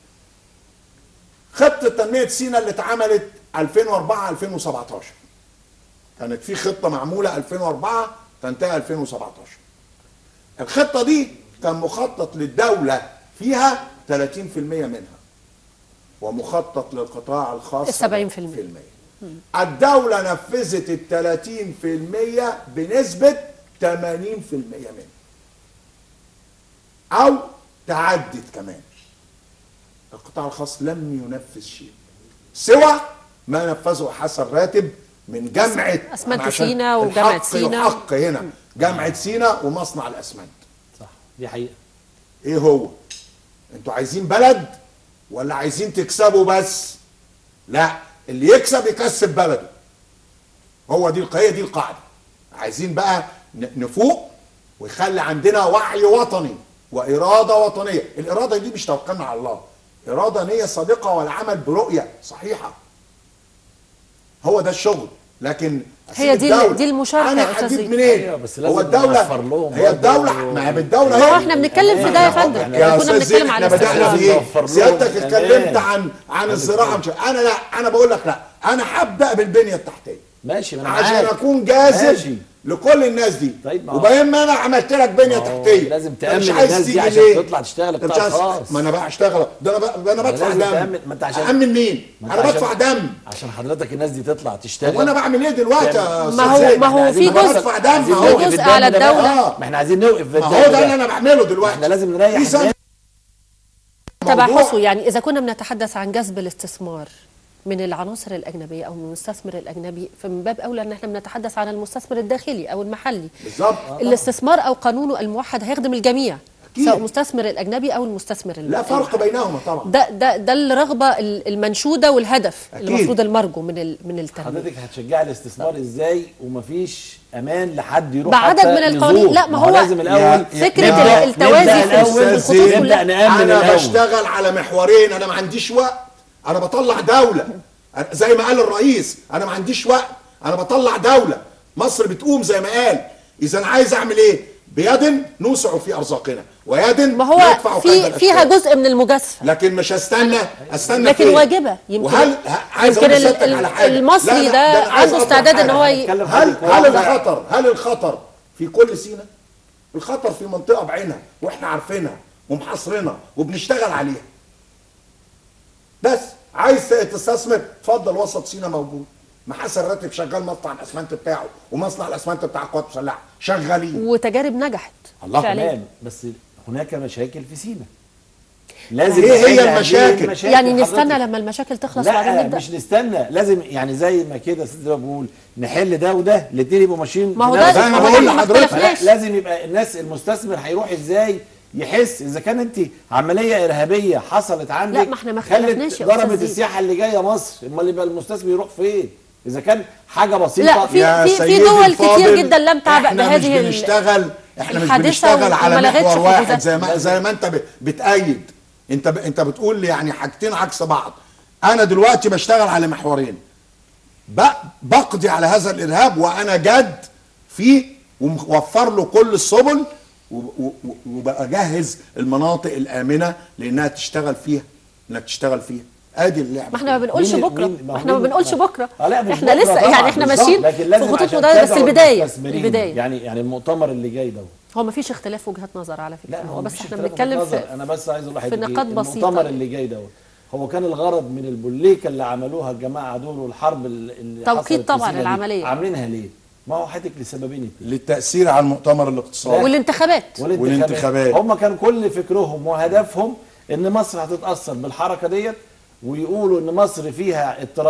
خطه تنميه سينا اللي اتعملت 2004 2017 كانت في خطه معموله 2004 تنتهي 2017 الخطه دي كان مخطط للدوله فيها 30% منها ومخطط للقطاع الخاص 70%. 70% الدولة نفذت ال 30% بنسبة 80% منها أو تعدت كمان القطاع الخاص لم ينفذ شيء سوى ما نفذه حسن راتب من جامعة أسمنت عشان سينا وجامعة الحق سينا. يحق هنا جامعة سينا ومصنع الأسمنت صح دي حقيقه ايه هو انتوا عايزين بلد ولا عايزين تكسبوا بس لا اللي يكسب يكسب بلده هو دي القضيه دي القاعده عايزين بقى ن- نفوق ويخلي عندنا وعي وطني واراده وطنيه الاراده دي مش توكلنا على الله اراده نيه صادقه والعمل برؤيه صحيحه هو ده الشغل لكن أسيب هي دي ال- الدولة. دي المشاركة يا انا أستاذ هجيب زيد. منين أيوة، بس لازم هو الدوله نوفر لهم هي الدوله برضه. ما هي بالدوله ما هو هي. احنا بنتكلم في ده يا فندم يعني يا احنا كنا استاذ زين بنتكلم على احنا بدانا الاستثمار. بايه؟ نوفر لهم سيادتك الأمان. اتكلمت عن عن الزراعه مش انا لا انا بقول لك لا انا هبدا بالبنيه التحتيه ماشي ما انا عشان معاك. اكون جاذب ماشي. لكل الناس دي طيب، ما هو- وبين ما انا عملت لك بنيه ما هو تحتيه لازم أنت تأمن مش عايز الناس دي تيجي عشان ليه؟ تطلع تشتغل أنت مش قطاع عايز- خاص. ما انا بقى اشتغل ده انا بقى انا بدفع لازم دم تأمن- ما أنت عشان- امن مين؟ ما انا أنت بدفع عشان- دم عشان حضرتك الناس دي تطلع تشتغل هو انا بعمل ايه دلوقتي يا ما أستاذ هو- زين؟ ما هو أنا في بدفع جزء- دم عايزين أهو. في نوقف جزء الدم على ده بقى. الدولة. ما احنا عايزين نوقف ما الدم هو ده ده. اللي انا بعمله دلوقتي احنا لازم نريح في سنة الناس. تبحثوا يعني إذا كنا بنتحدث عن جذب الاستثمار من العناصر الأجنبية أو من المستثمر الأجنبي فمن باب أولى أن احنا بنتحدث عن المستثمر الداخلي أو المحلي بالظبط الاستثمار أو قانونه الموحد هيخدم الجميع أكيد. سواء المستثمر الأجنبي أو المستثمر لا المحلي. فرق بينهما طبعا ده ده ده الرغبة ال- المنشودة والهدف أكيد. المفروض المرجو من ال- من التنمية حضرتك هتشجع الاستثمار ازاي ومفيش امان لحد يروح بعدد حتى من القوانين. يزور. لا، ما هو هو لازم الاول فكرة نبدأ- ال- التوازي نبدأ في الأول الخطوط نبدأ كلها. نأمن انا الاول بشتغل على محورين انا ما عنديش وقت انا بطلع دوله أنا- زي ما قال الرئيس انا ما عنديش وقت انا بطلع دوله مصر بتقوم زي ما قال اذا انا عايز اعمل ايه بيد نوسع في ارزاقنا ويد ما هو ندفع كيد في فيها الأشرار. جزء من المجازفة لكن مش هستنى استنى لكن فين؟ واجبة. يمكن- وهل ه- عايز يمكن اقول ال- لسيادتك ال- على حاجه المصري لا لا، ده أنا عايز عنده أطلع استعداد إن حاجة. هو ي- هنتكلم هل حضرتك هل واحدة. الخطر هل الخطر في كل سينا الخطر في منطقه بعينها واحنا عارفينها ومحاصرينها وبنشتغل عليها بس عايز تستثمر اتفضل وسط سينا موجود محاسن راتب شغال مصنع الاسمنت بتاعه ومصنع الاسمنت بتاع القوات المسلحه شغالين وتجارب نجحت الله فعليا. تمام بس هناك مشاكل في سينا لازم إيه هي نحل هذه المشاكل؟ يعني نستنى حضرتك. لما المشاكل تخلص وبعدين لا نبدأ مش نستنى لازم يعني زي ما كده استاذ زي ما بقول نحل ده وده الاثنين يبقوا ماشيين ما هو في ده نفس أنا هو بقول ده اللي ما لحضرتك، اختلفناش لا لازم يبقى الناس المستثمر هيروح ازاي يحس اذا كان انت عمليه ارهابيه حصلت عندك لا، ما احنا ما اختلفناش خلت يا أستاذ ضربت زيد. السياحه اللي جايه مصر امال يبقى المستثمر يروح فين اذا كان حاجه بسيطه لا، في- يا في سيدي دول الفاضل، كتير جدا لم تعبأ احنا بهذه مش ال- بنشتغل احنا مش الحادثة بنشتغل على وما لغتش محور واحد حدوثها. زي ما زي ما انت ب- بتأيد انت ب... انت بتقول لي يعني حاجتين عكس بعض انا دلوقتي بشتغل على محورين ب... بقضي على هذا الارهاب وانا جاد فيه وموفر له كل السبل و- و- و- وبجهز المناطق الامنه لانها تشتغل فيها انك تشتغل فيها ادي اللعبه ما احنا ما بنقولش مين- بكره مين- ما احنا ما مين- بنقولش بكره آه لا مش احنا بكرة لسه طبعاً، يعني احنا بالظبط. ماشيين لكن في لازم خطوط عشان مدرسة بس تدعوا البدايه المستثمرين. البدايه يعني يعني المؤتمر اللي جاي ده هو ما فيش اختلاف وجهات نظر على فكره لا هو هو بس مفيش احنا اختلاف بنتكلم وجهة في نظر. انا بس عايز اقول لحضرتك في إيه، نقاط بسيطة المؤتمر يعني. اللي جاي ده هو كان الغرض من البوليكه اللي عملوها الجماعه دول والحرب اللي اللي توقيت حصلت في طبعاً سينا دي، العملية. عاملينها ليه؟ ما هو حاتك لسببين اتنين للتاثير على المؤتمر الاقتصادي والانتخابات والانتخابات. هم كان كل فكرهم وهدفهم ان مصر هتتاثر بالحركه ديت ويقولوا ان مصر فيها اضطرابات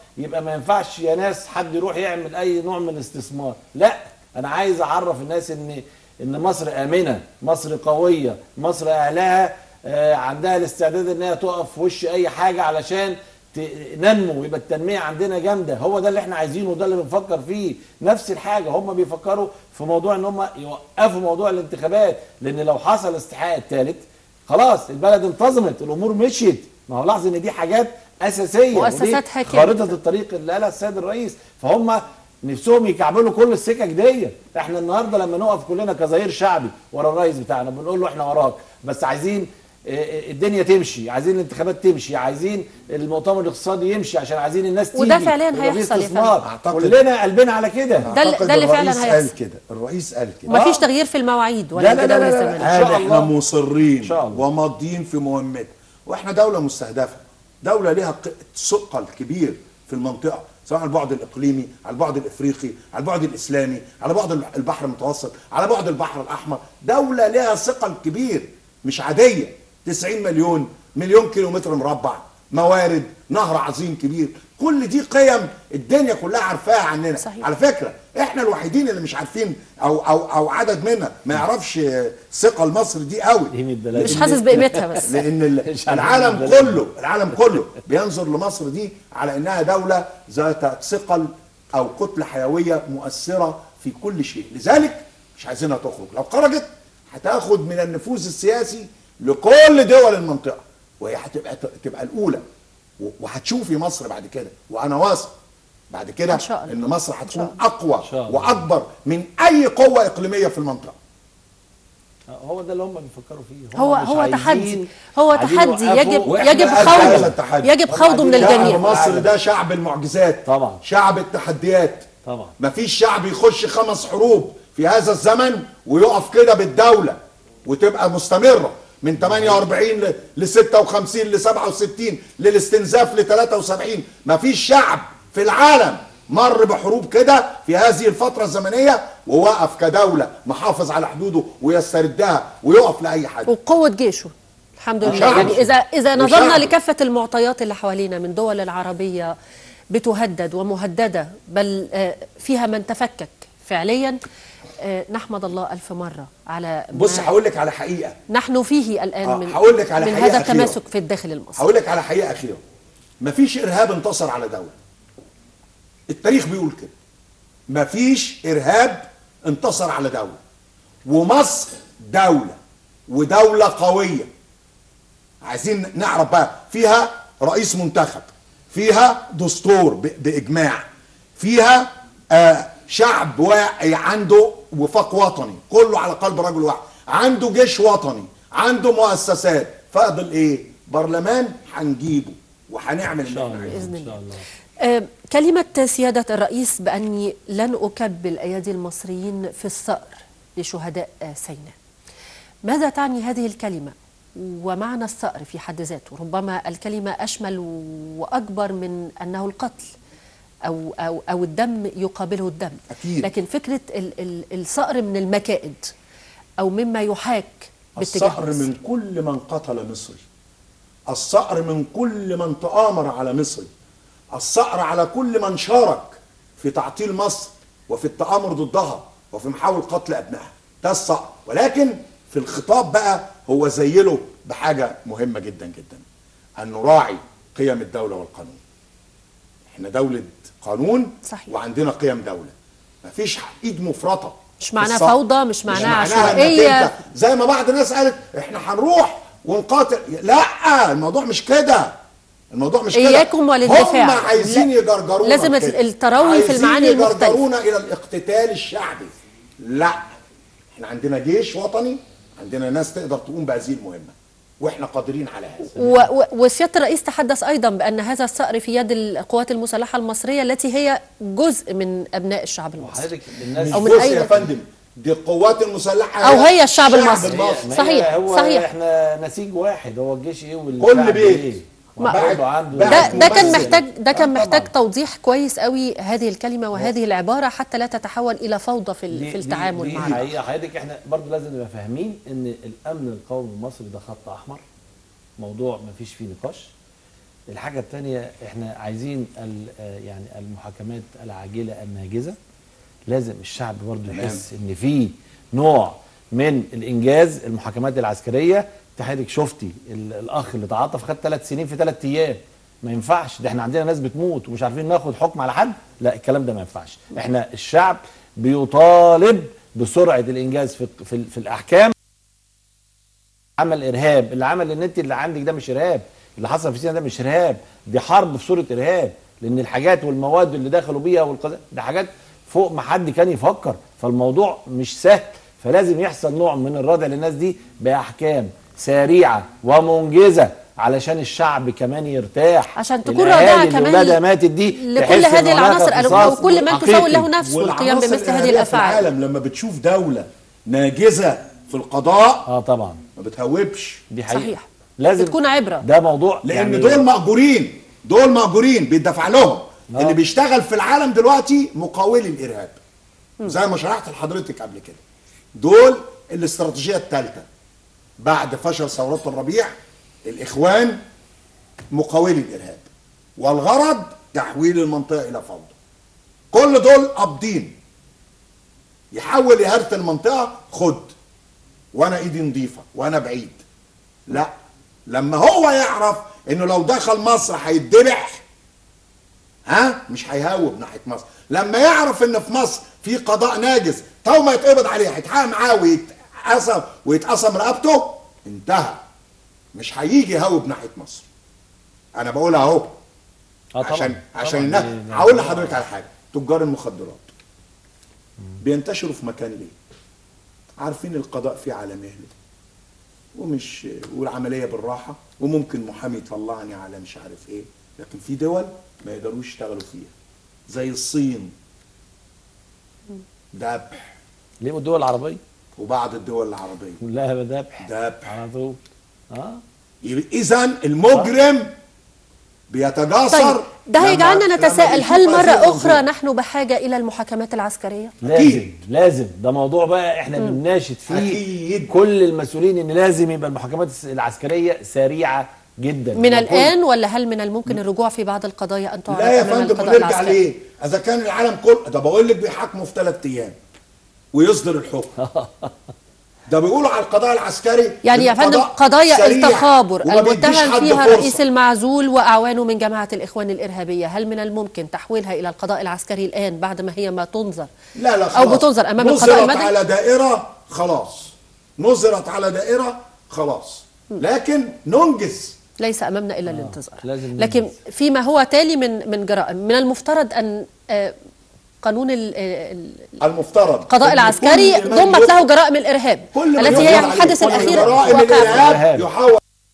يبقى ما ينفعش يا ناس حد يروح يعمل اي نوع من الاستثمار لا انا عايز اعرف الناس ان ان مصر امنه مصر قويه مصر اهلها آه، عندها الاستعداد ان هي تقف في وش اي حاجه علشان ت- ننمو يبقى التنميه عندنا جامده هو ده اللي احنا عايزينه وده اللي بنفكر فيه نفس الحاجه هم بيفكروا في موضوع ان هم يوقفوا موضوع الانتخابات لان لو حصل استحقاق الثالث خلاص البلد انتظمت الامور مشيت ما هو لاحظ ان دي حاجات اساسيه مؤسسات ودي حاكمة. خارطه الطريق اللي قالها السيد الرئيس فهم نفسهم يكعبلوا كل السكك دي احنا النهارده لما نقف كلنا كظهير شعبي ورا الرئيس بتاعنا بنقول له احنا وراك بس عايزين اه، اه، الدنيا تمشي عايزين الانتخابات تمشي عايزين المؤتمر الاقتصادي يمشي عشان عايزين الناس تيجي وده فعلاً يبقى في هيحصل يا استثمار. فندم. كلنا قلبنا على كده ده اللي- أعتقد ده اللي فعلاً الرئيس هيحصل. قال كده الرئيس قال كده مفيش تغيير في المواعيد ولا لا، لا، لا، الجداول لا، لا. الزمنيه إن شاء قال احنا الله. مصرين إن شاء الله. وماضيين في مهمتنا واحنا دولة مستهدفة دولة لها ق- ثقل كبير في المنطقة سواء على البعد الإقليمي على البعد الإفريقي على البعد الإسلامي على بعد البحر المتوسط على بعد البحر الأحمر دولة لها ثقل كبير مش عادية 90 مليون مليون كيلومتر مربع موارد نهر عظيم كبير كل دي قيم الدنيا كلها عارفاها عننا صحيح. على فكرة احنا الوحيدين اللي مش عارفين او او او عدد منا ما يعرفش ثقل مصر دي قوي قيمة بلد. مش حاسس بقيمتها بس لان ال- مش عارف العالم البلد. كله العالم كله بينظر لمصر دي على انها دوله ذات ثقل او كتله حيويه مؤثره في كل شيء لذلك مش عايزينها تخرج لو خرجت هتاخد من النفوذ السياسي لكل دول المنطقه وهي هتبقى تبقى الاولى و- وهتشوفي مصر بعد كده وانا واثق بعد كده إن شاء الله. ان مصر هتكون إن شاء اقوى شاء الله. واكبر من اي قوه اقليميه في المنطقه هو ده اللي هم بيفكروا فيه هم هو مش هو عايزين- تحدي هو عايزين تحدي يوقفوا- يجب وإحنا يجب قد هذا خوضه التحدي. يجب خوضه من عايزين الجميع شعب مصر ده شعب المعجزات طبعا. شعب التحديات طبعا مفيش شعب يخش خمس حروب في هذا الزمن ويقف كده بالدولة وتبقى مستمرة من 48 ل- ل 56 ل 67 للاستنزاف ل 73 مفيش شعب في العالم مر بحروب كده في هذه الفترة الزمنية ووقف كدولة محافظ على حدوده ويستردها ويقف لأي حد وقوة جيشه الحمد لله وشعبه. يعني إذا إذا نظرنا وشعبه. لكافة المعطيات اللي حوالينا من دول العربية بتهدد ومهددة بل آه، فيها من تفكك فعليا آه، نحمد الله ألف مرة على ما بص هقول لك على حقيقة نحن فيه الآن آه، من هقول لك على من حقيقة هذا أخيرة. التماسك في الداخل المصري هقول لك على حقيقه اخيره مفيش ارهاب انتصر على دوله التاريخ بيقول كده مفيش ارهاب انتصر على دوله ومصر دوله ودوله قويه عايزين نعرف بقى فيها رئيس منتخب فيها دستور ب- باجماع فيها آه شعب واعي عنده وفاق وطني كله على قلب رجل واحد عنده جيش وطني عنده مؤسسات فاضل ايه برلمان هنجيبه وهنعمل اللي احنا عايزينه بإذن ان شاء الله. الله آه، كلمة سيادة الرئيس بأني لن أكبل أيدي المصريين في الثأر لشهداء آه، سيناء ماذا تعني هذه الكلمة ومعنى الثأر في حد ذاته ربما الكلمة أشمل وأكبر من أنه القتل أو, أو, أو الدم يقابله الدم أكيد. لكن فكرة ال- ال- الثأر من المكائد أو مما يحاك باتجاه الصقر مصر. من كل من قتل مصري الصقر من كل من تآمر على مصري الصقر على كل من شارك في تعطيل مصر وفي التآمر ضدها وفي محاولة قتل أبنائها ده الصقر ولكن في الخطاب بقى هو زيله بحاجة مهمة جدا جدا أن نراعي قيم الدولة والقانون احنا دولة قانون صحيح. وعندنا قيم دولة مفيش ايد مفرطة مش معناها في الصقر. فوضى، مش معناها معناها إنك عشوائية. أنت زي ما بعض الناس قالت احنا هنروح ونقاتل لا الموضوع مش كده الموضوع مش كده إياكم والدفاع. هم عايزين لا، يجرجرونا لازم كده. التروي في المعاني عايزين المختلفة. يجرجرونا الى الاقتتال الشعبي لا احنا عندنا جيش وطني عندنا ناس تقدر تقوم بهذه المهمه واحنا قادرين على هذا و- و- وسياده الرئيس تحدث ايضا بان هذا الثأر في يد القوات المسلحه المصريه التي هي جزء من ابناء الشعب المصري وحضرتك الناس أو من بص أي- يا فندم دي القوات المسلحه أو هي الشعب المصري. ما هي- صحيح، هو صحيح. احنا نسيج واحد هو الجيش ايه والشعب كل بيت. ايه ما- برضه عنده ده- ده ده كان ممثل. محتاج ده كان آه، محتاج طبعاً. توضيح كويس قوي هذه الكلمه وهذه العباره حتى لا تتحول الى فوضى في ال- دي- في التعامل دي, مع دي الآخر. حقيقه حضرتك احنا برضه لازم نبقى فاهمين ان الامن القومي المصري ده خط احمر موضوع ما فيش فيه نقاش الحاجه الثانيه احنا عايزين ال- آه يعني المحاكمات العاجله الناجزه لازم الشعب برضه تمام. يحس ان في نوع من الانجاز المحاكمات العسكريه انت حضرتك شفتي ال- الاخ اللي تعاطف خد ثلاث سنين في ثلاث ايام ما ينفعش ده احنا عندنا ناس بتموت ومش عارفين ناخد حكم على حد لا الكلام ده ما ينفعش احنا الشعب بيطالب بسرعه الانجاز في في, في الاحكام عمل ارهاب اللي عمل ان انت اللي عندك ده مش ارهاب اللي حصل في سينا ده مش ارهاب دي حرب في صوره ارهاب لان الحاجات والمواد اللي دخلوا بيها والقذا ده حاجات فوق ما حد كان يفكر فالموضوع مش سهل فلازم يحصل نوع من الردع للناس دي باحكام سريعه ومنجزه علشان الشعب كمان يرتاح عشان تكون الأهالي رادعة اللي كمان ولادها ماتت دي لكل تحس إن هذه هناك العناصر قصاص وكل من حقيقي. تساوي له نفس والقيام والعناصر بمثل هذه الإرهابية في الافعال العالم لما بتشوف دولة ناجزة في القضاء اه طبعا ما بتهوبش دي حقيقه صحيح. لازم بتكون عبرة. ده موضوع لان يعني دول مأجورين دول مأجورين بيدفع لهم آه. اللي بيشتغل في العالم دلوقتي مقاولي الارهاب زي ما شرحت لحضرتك قبل كده دول الاستراتيجيه الثالثه بعد فشل ثورات الربيع الاخوان مقاولي الارهاب والغرض تحويل المنطقه الى فوضى كل دول قابضين يحول إهانة المنطقة خد وأنا إيدي نظيفة وأنا بعيد لا لما هو يعرف إنه لو دخل مصر هيتذبح ها مش هيهوب ناحية مصر لما يعرف إن في مصر في قضاء ناجز تو ما يتقبض عليه هيتحقق معاه ويتقسم ويتقسم رقبته انتهى مش هيجي يهوب ناحية مصر أنا بقولها أهو آه طبعاً. عشان طبعاً عشان دي- الناس دي- هقول لحضرتك على حاجه تجار المخدرات بينتشروا في مكان ليه؟ عارفين القضاء فيه على مهله ومش والعمليه بالراحه وممكن محامي يطلعني على مش عارف ايه لكن في دول ما يقدروش يشتغلوا فيها زي الصين ذبح ليه والدول العربيه وبعض الدول العربيه كلها ذبح ذبح على طول اه اذا المجرم بيتجاسر طيب ده لما- هيجعلنا لما نتساءل بيشوف هل هذه مرة المنظومة. أخرى نحن بحاجة إلى المحاكمات العسكرية؟ لازم أكيد. لازم ده موضوع بقى احنا بنناشد فيه أكيد. كل المسؤولين ان لازم يبقى المحاكمات العسكريه سريعه جدا من وكل- الآن ولا هل من الممكن الرجوع في بعض القضايا أن تعرض لا يا أمام فندم القضاء ونرجع العسكري؟ ليه؟ اذا كان العالم كله ده بقول لك بيحاكموا في ثلاث ايام ويصدر الحكم ده بيقولوا على القضاء العسكري يعني يا إن فندم القضاء قضايا سريع التخابر وما بيديش المتهم حد فيها فرصة. رئيس المعزول وأعوانه من جماعة الإخوان الإرهابية هل من الممكن تحويلها إلى القضاء العسكري الآن بعد ما هي ما تنظر لا لا أو خلاص. بتنظر أمام نظرت القضاء المدني على دائرة خلاص نظرت على دائرة خلاص لكن ننجز ليس امامنا الا الانتظار لازم لكن فيما هو تالي من من جرائم من المفترض ان آه، قانون ال- ال- المفترض القضاء إن العسكري كل من ضمت يقع- له جرائم الارهاب كل من التي يقع هي عليه الحادث كل الاخير جرائم واقع الارهاب الإرهاب. يحاول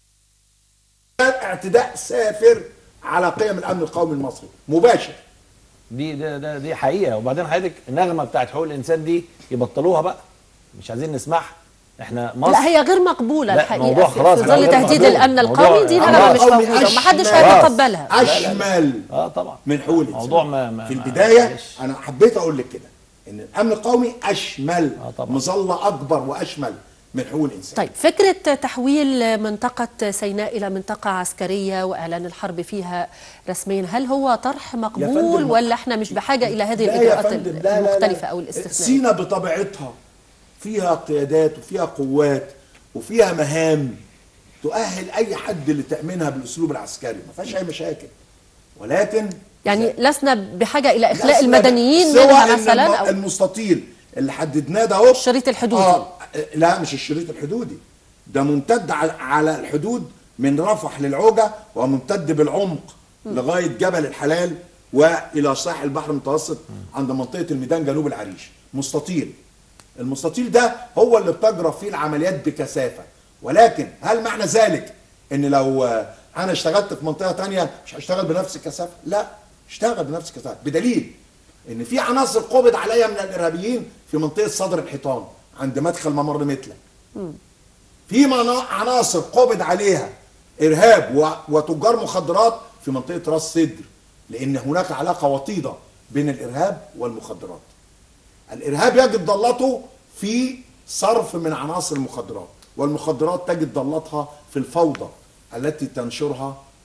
اعتداء سافر على قيم الامن القومي المصري مباشر دي ده ده دي حقيقه وبعدين حضرتك النغمه بتاعت حقوق الانسان دي يبطلوها بقى مش عايزين نسمعها احنا مصر لا هي غير مقبوله لا، الحقيقه موضوع في- خلاص في غير ظل تهديد مقبول. الامن موضوع القومي دي الأمن نغمه مش القومي موجوده ومحدش أشمل. هيتقبلها اشمل اه طبعا من حقوق الانسان موضوع ما, ما في ما- البدايه معلش. انا حبيت اقول لك كده ان الامن القومي اشمل آه طبعا. مظله اكبر واشمل من حقوق الانسان طيب فكرة تحويل منطقة سيناء إلى منطقة عسكرية وإعلان الحرب فيها رسميا هل هو طرح مقبول فندم، ولا احنا مش بحاجة إلى هذه لا يا الإجراءات فندم، لا، لا، لا. المختلفة أو الاستثنائية سينا بطبيعتها فيها قيادات وفيها قوات وفيها مهام تؤهل اي حد لتامينها بالاسلوب العسكري ما فيهاش اي مشاكل ولكن يعني لسنا بحاجة إلى إخلاء لسنا المدنيين سوى منها إن مثلا الم- أو المستطيل اللي حددناه ده اهو الشريط الحدودي. آه لا مش الشريط الحدودي ده ممتد على على الحدود من رفح للعوجه وممتد بالعمق لغايه جبل الحلال والى ساحل البحر المتوسط عند منطقه الميدان جنوب العريش مستطيل المستطيل ده هو اللي بتجرى فيه العمليات بكثافه ولكن هل معنى ذلك ان لو آه، انا اشتغلت في منطقه تانية مش هشتغل بنفس الكثافه لا اشتغل بنفس الكثافه بدليل ان في عناصر قبض عليها من الارهابيين في منطقه صدر الحيطان عند مدخل ممر متله في منا- عناصر قبض عليها ارهاب و- وتجار مخدرات في منطقه راس سدر لان هناك علاقه وطيده بين الارهاب والمخدرات الارهاب يجد ضلته في صرف من عناصر المخدرات والمخدرات تجد ضلتها في الفوضى التي تنشرها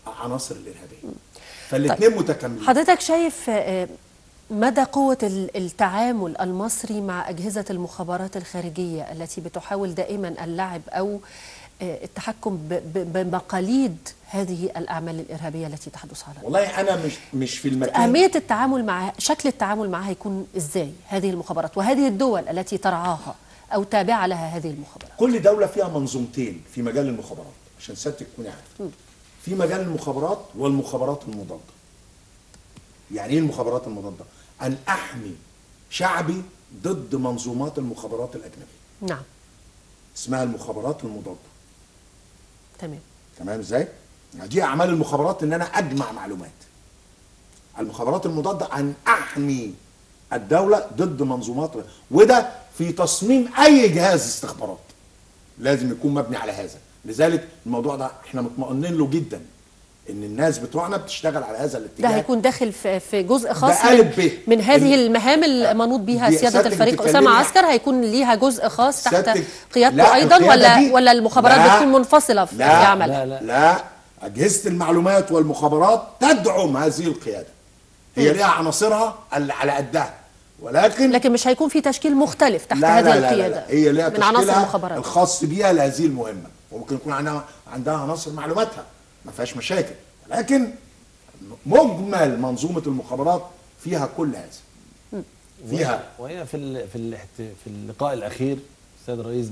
عناصر الارهابيه فالاثنين متكاملين حضرتك شايف آه، مدى قوة ال- التعامل المصري مع أجهزة المخابرات الخارجية التي بتحاول دائما اللعب أو آه، التحكم ب- ب- بمقاليد هذه الأعمال الإرهابية التي تحدث على الأرض. والله انا مش مش في المكان أهمية التعامل مع شكل التعامل معها يكون إزاي هذه المخابرات وهذه الدول التي ترعاها أو تابعة لها هذه المخابرات كل دولة فيها منظومتين في مجال المخابرات عشان سيادتك تكوني عارفة في مجال المخابرات والمخابرات المضادة يعني ايه المخابرات المضادة؟ أن أحمي شعبي ضد منظومات المخابرات الأجنبية نعم اسمها المخابرات المضادة تمام تمام ازاي؟ يعني دي أعمال المخابرات إن أنا أجمع معلومات المخابرات المضادة أن أحمي الدولة ضد منظومات وده في تصميم أي جهاز استخبارات لازم يكون مبني على هذا لذلك الموضوع ده احنا مطمئنين له جدا ان الناس بتوعنا بتشتغل على هذا الاتجاه ده هيكون داخل في في جزء خاص ده ألف من, ب. من هذه ال- المهام المنوط بها دي سيادة سيادتك الفريق بتتكلمي أسامة عن- عسكر هيكون ليها جزء خاص تحت سيادتك- قيادته لا، أيضا القيادة ولا دي- ولا المخابرات لا، بتكون منفصلة في لا، في عملها لا، لا. لا اجهزه المعلومات والمخابرات تدعم هذه القياده هي ليها عناصرها اللي على قدها ولكن لكن مش هيكون في تشكيل مختلف تحت لا هذه لا لا, لا, القيادة لا هي ليها من عناصر تشكيلها المخابرات الخاص بيها لهذه المهمه وممكن يكون عندها عندها عناصر معلوماتها ما فيهاش مشاكل لكن مجمل منظومه المخابرات فيها كل هذا فيها وهي في ال في ال في اللقاء الاخير السيد الرئيس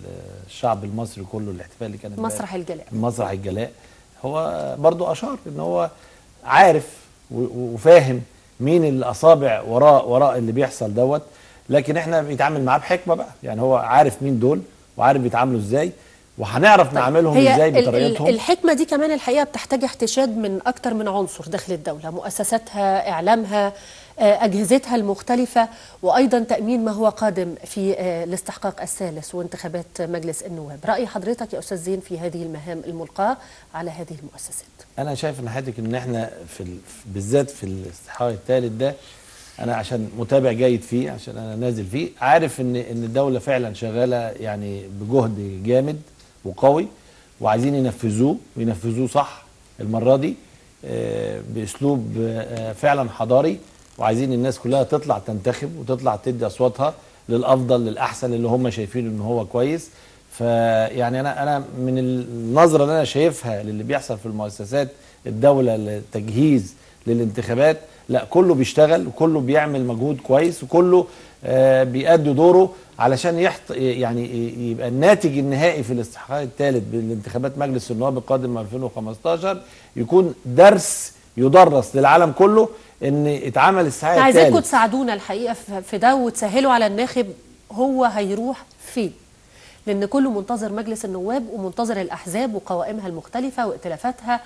بالشعب المصري كله الاحتفال اللي كان امبارح. مسرح الجلاء مسرح الجلاء هو برضو اشار ان هو عارف و- و- وفاهم مين الاصابع وراء وراء اللي بيحصل دوت لكن احنا بيتعامل معاه بحكمه بقى يعني هو عارف مين دول وعارف بيتعاملوا ازاي وهنعرف نعملهم هي ازاي ال- ال- بطريقتهم الحكمة دي كمان الحقيقة بتحتاج احتشاد من أكتر من عنصر داخل الدولة مؤسساتها إعلامها آه، أجهزتها المختلفة وأيضا تأمين ما هو قادم في آه، الاستحقاق الثالث وانتخابات مجلس النواب رأي حضرتك يا أستاذ زين في هذه المهام الملقاة على هذه المؤسسات انا شايف ان حضرتك ان احنا في ال... بالذات في الاستحقاق الثالث ده انا عشان متابع جيد فيه عشان انا نازل فيه عارف ان ان الدوله فعلا شغاله يعني بجهد جامد وقوي وعايزين ينفذوه وينفذوه صح المره دي آه، باسلوب آه، فعلا حضاري وعايزين الناس كلها تطلع تنتخب وتطلع تدي اصواتها للافضل للاحسن اللي هم شايفين ان هو كويس فيعني انا انا من النظره اللي انا شايفها للي بيحصل في المؤسسات الدوله للتجهيز للانتخابات لا كله بيشتغل وكله بيعمل مجهود كويس وكله آه بيأدي دوره علشان يحط يعني يبقى الناتج النهائي في الاستحقاق الثالث بالانتخابات مجلس النواب القادم 2015 يكون درس يدرس للعالم كله ان اتعمل الاستحقاق عايزاكم الثالث تساعدونا الحقيقة في- في ده وتسهلوا على الناخب هو هيروح فين لأن كله منتظر مجلس النواب ومنتظر الأحزاب وقوائمها المختلفة وائتلافاتها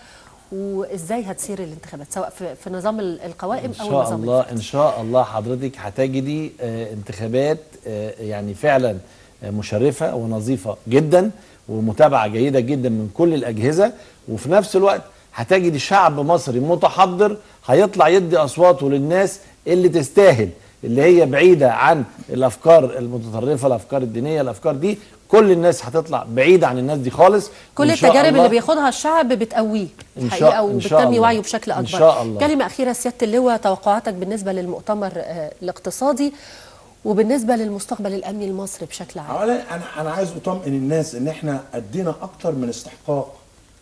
وإزاي هتسير الانتخابات سواء في, في نظام ال- القوائم ان أو شاء النظام الله الفردي. ان شاء الله حضرتك هتجدي آه، انتخابات آه، يعني فعلا آه، مشرفه ونظيفه جدا ومتابعه جيده جدا من كل الاجهزه وفي نفس الوقت هتجدي شعب مصري متحضر هيطلع يدي اصواته للناس اللي تستاهل اللي هي بعيده عن الافكار المتطرفه الافكار الدينيه الافكار دي كل الناس هتطلع بعيده عن الناس دي خالص كل وإن شاء التجارب الله اللي بياخدها الشعب بتقويه إن شاء- الحقيقة إن شاء وبتنمي الله. وعيه بشكل إن أكبر شاء الله. كلمة أخيرة سيادة اللواء توقعاتك بالنسبة للمؤتمر آه، الاقتصادي وبالنسبة للمستقبل الأمني المصري بشكل عام اولا انا انا عايز اطمئن الناس ان احنا ادينا اكتر من استحقاق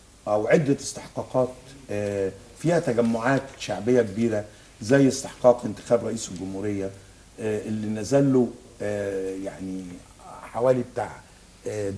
او عده استحقاقات آه، فيها تجمعات شعبيه كبيره زي استحقاق انتخاب رئيس الجمهوريه آه، اللي نزل له آه، يعني حوالي بتاع آه،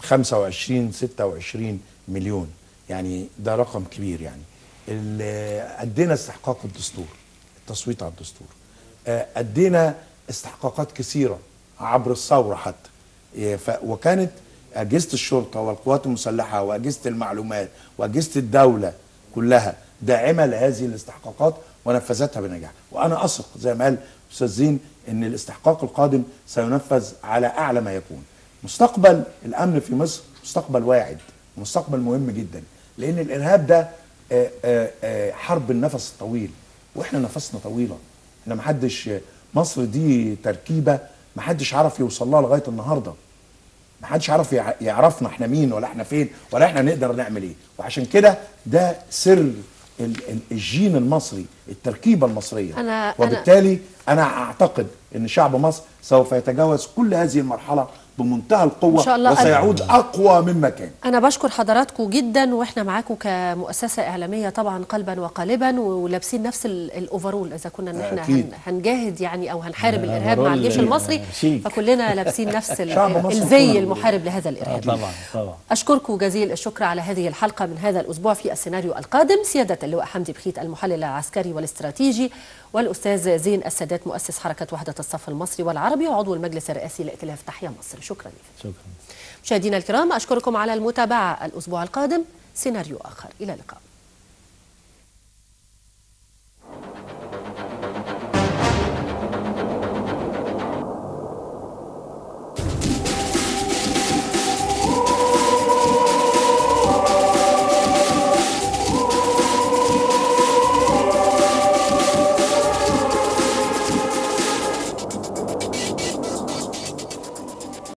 25 26 مليون يعني ده رقم كبير يعني ال- ادينا استحقاق الدستور التصويت على الدستور آه، ادينا استحقاقات كثيره عبر الثوره حتى إيه، ف- وكانت اجهزه الشرطه والقوات المسلحه واجهزه المعلومات واجهزه الدوله كلها داعمه لهذه الاستحقاقات ونفذتها بنجاح وانا اثق زي ما قال استاذ زين ان الاستحقاق القادم سينفذ على اعلى ما يكون مستقبل الامن في مصر مستقبل واعد مستقبل مهم جدا لان الارهاب ده آه، آه، آه، حرب النفس الطويل واحنا نفسنا طويله احنا محدش مصر دي تركيبه محدش عرف يوصل لها لغايه النهارده ما حدش يعرف يع- يعرفنا احنا مين ولا احنا فين ولا احنا نقدر نعمل ايه وعشان كده ده سر ال- ال- الجين المصري التركيبه المصريه أنا- أنا- وبالتالي انا اعتقد ان شعب مصر سوف يتجاوز كل هذه المرحله بمنتهى القوه إن شاء الله. وسيعود اقوى مما كان أنا بشكر حضراتكم جدا وإحنا معاكم كمؤسسة إعلامية طبعا قلبا وقالبا ولابسين نفس ال- الأوفرول إذا كنا إن إحنا أكيد. هن هنجاهد يعني أو هنحارب آه، الإرهاب مع أوفرول الجيش المصري شيك. فكلنا لابسين نفس ال- شعب مصر الزي كله. المحارب لهذا آه الإرهاب طبعا طبعا أشكركم جزيل الشكر على هذه الحلقة من هذا الأسبوع في السيناريو القادم سيادة اللواء حمدي بخيت المحلل العسكري والاستراتيجي والأستاذ زين السادات مؤسس حركة وحدة الصف المصري والعربي وعضو المجلس الرئاسي لائتلاف تحيا مصر شكرا لك شكرا مشاهدينا الكرام أشكركم على المتابعة الأسبوع القادم سيناريو آخر إلى اللقاء